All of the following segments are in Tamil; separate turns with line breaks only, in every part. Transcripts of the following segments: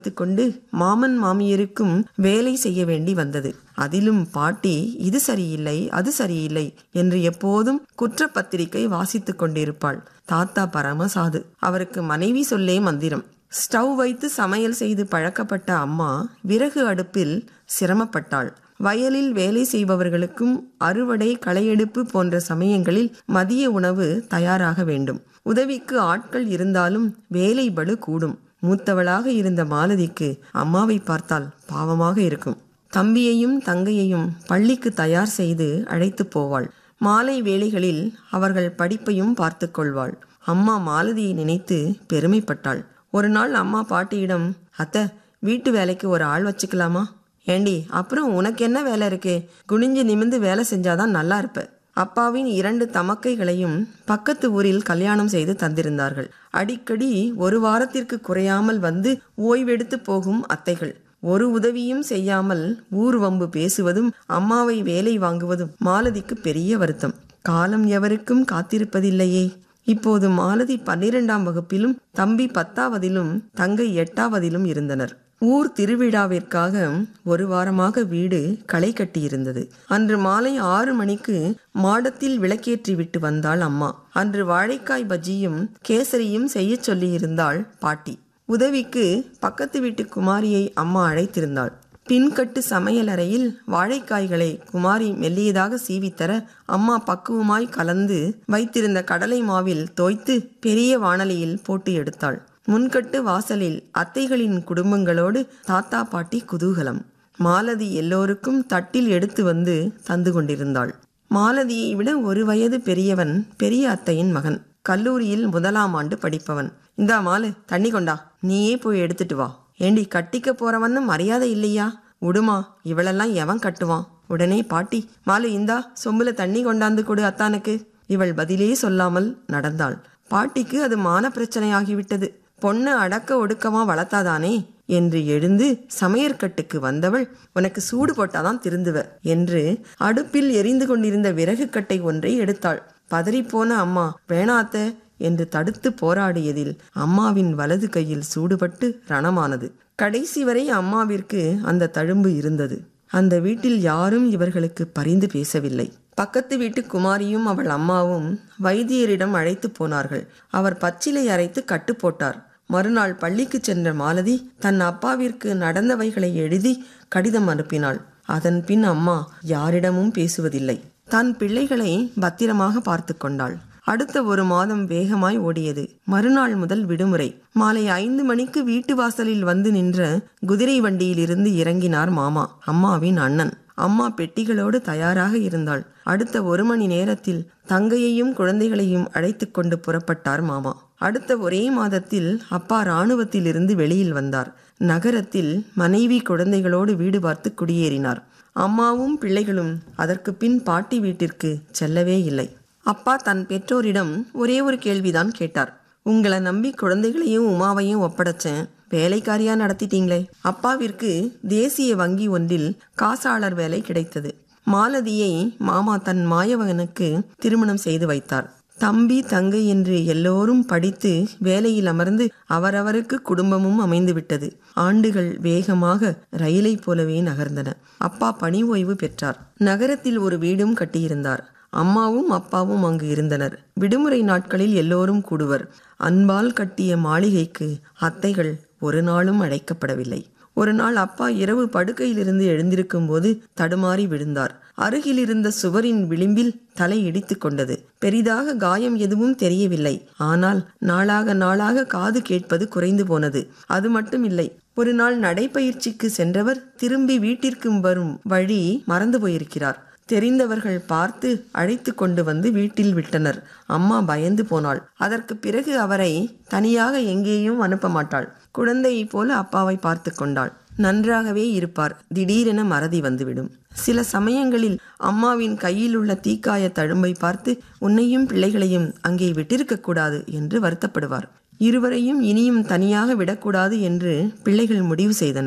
கொண்டு மாமன் மாமியருக்கும் வேலை செய்ய வேண்டி வந்தது அதிலும் பாட்டி இது சரியில்லை அது சரியில்லை என்று எப்போதும் குற்றப்பத்திரிகை வாசித்துக் கொண்டிருப்பாள் தாத்தா பரமசாது அவருக்கு மனைவி சொல்லே மந்திரம் ஸ்டவ் வைத்து சமையல் செய்து பழக்கப்பட்ட அம்மா விறகு அடுப்பில் சிரமப்பட்டாள் வயலில் வேலை செய்பவர்களுக்கும் அறுவடை களையெடுப்பு போன்ற சமயங்களில் மதிய உணவு தயாராக வேண்டும் உதவிக்கு ஆட்கள் இருந்தாலும் வேலை பளு கூடும் மூத்தவளாக இருந்த மாலதிக்கு அம்மாவை பார்த்தால் பாவமாக இருக்கும் தம்பியையும் தங்கையையும் பள்ளிக்கு தயார் செய்து அழைத்து போவாள் மாலை வேளைகளில் அவர்கள் படிப்பையும் பார்த்து கொள்வாள் அம்மா மாலதியை நினைத்து பெருமைப்பட்டாள் ஒரு நாள் அம்மா பாட்டியிடம் அத்தை வீட்டு வேலைக்கு ஒரு ஆள் வச்சுக்கலாமா ஏண்டி அப்புறம் உனக்கு என்ன வேலை இருக்கு குனிஞ்சு நிமிந்து வேலை செஞ்சாதான் நல்லா இருப்ப அப்பாவின் இரண்டு தமக்கைகளையும் பக்கத்து ஊரில் கல்யாணம் செய்து தந்திருந்தார்கள் அடிக்கடி ஒரு வாரத்திற்கு குறையாமல் வந்து ஓய்வெடுத்து போகும் அத்தைகள் ஒரு உதவியும் செய்யாமல் ஊர் வம்பு பேசுவதும் அம்மாவை வேலை வாங்குவதும் மாலதிக்கு பெரிய வருத்தம் காலம் எவருக்கும் காத்திருப்பதில்லையே இப்போது மாலதி பன்னிரெண்டாம் வகுப்பிலும் தம்பி பத்தாவதிலும் தங்கை எட்டாவதிலும் இருந்தனர் ஊர் திருவிழாவிற்காக ஒரு வாரமாக வீடு களை கட்டியிருந்தது அன்று மாலை ஆறு மணிக்கு மாடத்தில் விளக்கேற்றி விட்டு வந்தாள் அம்மா அன்று வாழைக்காய் பஜ்ஜியும் கேசரியும் செய்ய சொல்லியிருந்தாள் பாட்டி உதவிக்கு பக்கத்து வீட்டு குமாரியை அம்மா அழைத்திருந்தாள் பின்கட்டு சமையலறையில் வாழைக்காய்களை குமாரி மெல்லியதாக சீவித்தர அம்மா பக்குவமாய் கலந்து வைத்திருந்த கடலை மாவில் தோய்த்து பெரிய வாணலியில் போட்டு எடுத்தாள் முன்கட்டு வாசலில் அத்தைகளின் குடும்பங்களோடு தாத்தா பாட்டி குதூகலம் மாலதி எல்லோருக்கும் தட்டில் எடுத்து வந்து தந்து கொண்டிருந்தாள் மாலதியை விட ஒரு வயது பெரியவன் பெரிய அத்தையின் மகன் கல்லூரியில் முதலாம் ஆண்டு படிப்பவன் இந்தா மாலு தண்ணி கொண்டா நீயே போய் எடுத்துட்டு வா ஏண்டி கட்டிக்க போறவன்னு மரியாதை இல்லையா உடுமா இவளெல்லாம் எவன் கட்டுவான் உடனே பாட்டி மாலு இந்தா சொம்புல தண்ணி கொண்டாந்து கொடு அத்தானுக்கு இவள் பதிலே சொல்லாமல் நடந்தாள் பாட்டிக்கு அது மான பிரச்சனையாகிவிட்டது பொண்ணு அடக்க ஒடுக்கமா வளர்த்தாதானே என்று எழுந்து சமையற்கட்டுக்கு வந்தவள் உனக்கு சூடு போட்டாதான் திருந்துவ என்று அடுப்பில் எரிந்து கொண்டிருந்த விறகு கட்டை ஒன்றை எடுத்தாள் பதறிப்போன அம்மா வேணாத்த என்று தடுத்து போராடியதில் அம்மாவின் வலது கையில் சூடுபட்டு ரணமானது கடைசி வரை அம்மாவிற்கு அந்த தழும்பு இருந்தது அந்த வீட்டில் யாரும் இவர்களுக்கு பரிந்து பேசவில்லை பக்கத்து வீட்டு குமாரியும் அவள் அம்மாவும் வைத்தியரிடம் அழைத்து போனார்கள் அவர் பச்சிலை அரைத்து கட்டு போட்டார் மறுநாள் பள்ளிக்கு சென்ற மாலதி தன் அப்பாவிற்கு நடந்தவைகளை எழுதி கடிதம் அனுப்பினாள் அதன் பின் அம்மா யாரிடமும் பேசுவதில்லை தன் பிள்ளைகளை பத்திரமாக பார்த்து கொண்டாள் அடுத்த ஒரு மாதம் வேகமாய் ஓடியது மறுநாள் முதல் விடுமுறை மாலை ஐந்து மணிக்கு வீட்டு வாசலில் வந்து நின்ற குதிரை வண்டியிலிருந்து இறங்கினார் மாமா அம்மாவின் அண்ணன் அம்மா பெட்டிகளோடு தயாராக இருந்தாள் அடுத்த ஒரு மணி நேரத்தில் தங்கையையும் குழந்தைகளையும் அழைத்து கொண்டு புறப்பட்டார் மாமா அடுத்த ஒரே மாதத்தில் அப்பா இராணுவத்திலிருந்து வெளியில் வந்தார் நகரத்தில் மனைவி குழந்தைகளோடு வீடு பார்த்து குடியேறினார் அம்மாவும் பிள்ளைகளும் அதற்கு பின் பாட்டி வீட்டிற்கு செல்லவே இல்லை அப்பா தன் பெற்றோரிடம் ஒரே ஒரு கேள்விதான் கேட்டார் உங்களை நம்பி குழந்தைகளையும் உமாவையும் ஒப்படைச்சேன் வேலைக்காரியா நடத்திட்டீங்களே அப்பாவிற்கு தேசிய வங்கி ஒன்றில் காசாளர் வேலை கிடைத்தது மாலதியை மாமா தன் மாயவகனுக்கு திருமணம் செய்து வைத்தார் தம்பி தங்கை என்று எல்லோரும் படித்து வேலையில் அமர்ந்து அவரவருக்கு குடும்பமும் அமைந்து விட்டது ஆண்டுகள் வேகமாக ரயிலை போலவே நகர்ந்தன அப்பா பணி ஓய்வு பெற்றார் நகரத்தில் ஒரு வீடும் கட்டியிருந்தார் அம்மாவும் அப்பாவும் அங்கு இருந்தனர் விடுமுறை நாட்களில் எல்லோரும் கூடுவர் அன்பால் கட்டிய மாளிகைக்கு அத்தைகள் ஒரு நாளும் அழைக்கப்படவில்லை ஒரு நாள் அப்பா இரவு படுக்கையிலிருந்து எழுந்திருக்கும் போது தடுமாறி விழுந்தார் அருகில் இருந்த சுவரின் விளிம்பில் தலை இடித்து கொண்டது பெரிதாக காயம் எதுவும் தெரியவில்லை ஆனால் நாளாக நாளாக காது கேட்பது குறைந்து போனது அது மட்டும் இல்லை ஒரு நாள் நடைப்பயிற்சிக்கு சென்றவர் திரும்பி வீட்டிற்கு வரும் வழி மறந்து போயிருக்கிறார் தெரிந்தவர்கள் பார்த்து அழைத்து கொண்டு வந்து வீட்டில் விட்டனர் அம்மா பயந்து போனாள் அதற்கு பிறகு அவரை தனியாக எங்கேயும் அனுப்ப மாட்டாள் குழந்தையைப் போல அப்பாவை பார்த்து கொண்டாள் நன்றாகவே இருப்பார் திடீரென மறதி வந்துவிடும் சில சமயங்களில் அம்மாவின் கையில் உள்ள தீக்காய தழும்பை பார்த்து உன்னையும் பிள்ளைகளையும் அங்கே விட்டிருக்க கூடாது என்று வருத்தப்படுவார் இருவரையும் இனியும் தனியாக விடக்கூடாது என்று பிள்ளைகள் முடிவு செய்தனர்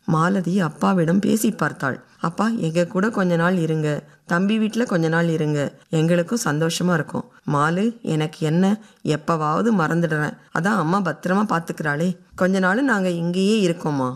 மாலதி அப்பாவிடம் பேசி பார்த்தாள் அப்பா எங்க கூட கொஞ்ச நாள் இருங்க தம்பி வீட்டில் கொஞ்ச நாள் இருங்க எங்களுக்கும் சந்தோஷமா இருக்கும் மாலு எனக்கு என்ன எப்பவாவது மறந்துடுறேன் அதான் அம்மா பத்திரமா பாத்துக்கிறாளே கொஞ்ச நாள் நாங்க இங்கேயே இருக்கோமா